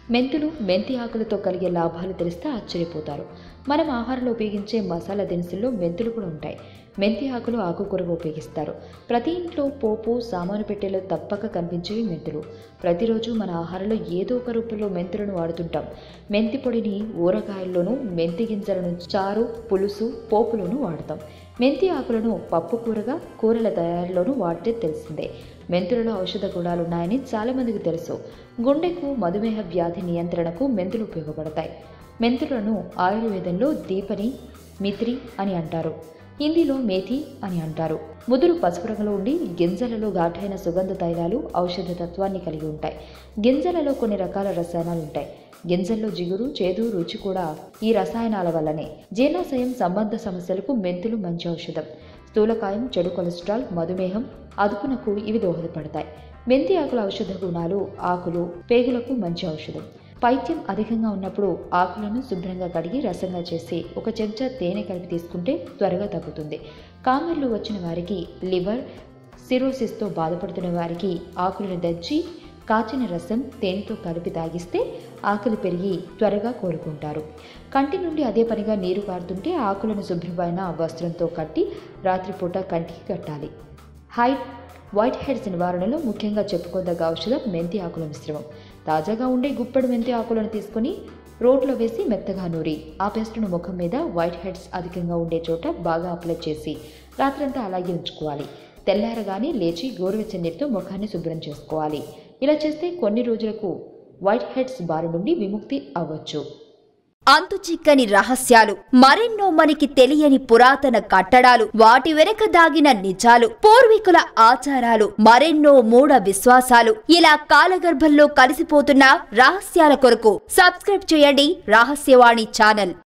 మెంతులు మెంతి ఆకులతో కలిగే లాభాలు తెలిస్తే ఆశ్చర్యపోతారు మనం ఆహారంలో ఉపయోగించే మసాలా దినుసుల్లో మెంతులు కూడా ఉంటాయి మెంతి ఆకులు ఆకుకూరగా ఉపయోగిస్తారు ప్రతి ఇంట్లో పోపు సామాను పెట్టెలో తప్పక కనిపించేవి మెంతులు ప్రతిరోజు మన ఆహారంలో ఏదో ఒక రూపంలో మెంతులను వాడుతుంటాం మెంతి పొడిని ఊరగాయల్లోనూ మెంతి గింజలను చారు పులుసు పోపులోనూ వాడతాం మెంతి ఆకులను పప్పు కూరగా కూరల తయారీలోనూ వాడితే తెలిసిందే మెంతులలో ఔషధ గుణాలు ఉన్నాయని చాలామందికి తెలుసు గుండెకు మధుమేహ వ్యాధి నియంత్రణకు మెంతులు ఉపయోగపడతాయి మెంతులను ఆయుర్వేదంలో దీపని మిత్రి అని అంటారు హిందీలో మేథి అని అంటారు ముదురు పసుపు రంగులో ఉండి గింజలలో ఘాటైన సుగంధ తైలాలు ఔషధ తత్వాన్ని కలిగి ఉంటాయి గింజలలో కొన్ని రకాల రసాయనాలు ఉంటాయి గింజల్లో జిగురు చేదు రుచి కూడా ఈ రసాయనాల వల్లనే జీర్ణాశయం సంబంధ సమస్యలకు మెంతులు మంచి ఔషధం స్థూలకాయం చెడు కొలెస్ట్రాల్ మధుమేహం అదుపునకు ఇవి దోహదపడతాయి మెంతి ఆకుల ఔషధ గుణాలు ఆకులు పేగులకు మంచి ఔషధం పైత్యం అధికంగా ఉన్నప్పుడు ఆకులను శుభ్రంగా కడిగి రసంగా చేసి ఒక చెంచా తేనె కలిపి తీసుకుంటే త్వరగా తగ్గుతుంది కామెర్లు వచ్చిన వారికి లివర్ సిరోసిస్తో బాధపడుతున్న వారికి ఆకులను దంచి కాచిన రసం తేనెతో కలిపి తాగిస్తే ఆకలి పెరిగి త్వరగా కోలుకుంటారు కంటి నుండి అదే పనిగా నీరు కారుతుంటే ఆకులను శుభ్రమైన వస్త్రంతో కట్టి రాత్రిపూట కంటికి కట్టాలి హైట్ వైట్ హెడ్స్ నివారణలో ముఖ్యంగా చెప్పుకోదగ్గ ఔషధం మెంతి ఆకుల మిశ్రమం తాజాగా ఉండే గుప్పెడు మెంతి ఆకులను తీసుకుని రోట్లో వేసి మెత్తగా నూరి ఆ పేస్టును ముఖం మీద వైట్ హెడ్స్ అధికంగా ఉండే చోట బాగా అప్లై చేసి రాత్రంతా అలాగే ఉంచుకోవాలి తెల్లారగానే లేచి గోరువెచ్చని నీటితో ముఖాన్ని శుభ్రం చేసుకోవాలి ఇలా చేస్తే కొన్ని రోజులకు వైట్ హెడ్స్ బారి నుండి విముక్తి అవ్వచ్చు అంతు చిక్కని రహస్యాలు మరెన్నో మనకి తెలియని పురాతన కట్టడాలు వాటి వెనక దాగిన నిజాలు పూర్వీకుల ఆచారాలు మరెన్నో మూఢ విశ్వాసాలు ఇలా కాలగర్భంలో కలిసిపోతున్న రహస్యాల కొరకు సబ్స్క్రైబ్ చేయండి రహస్యవాణి ఛానల్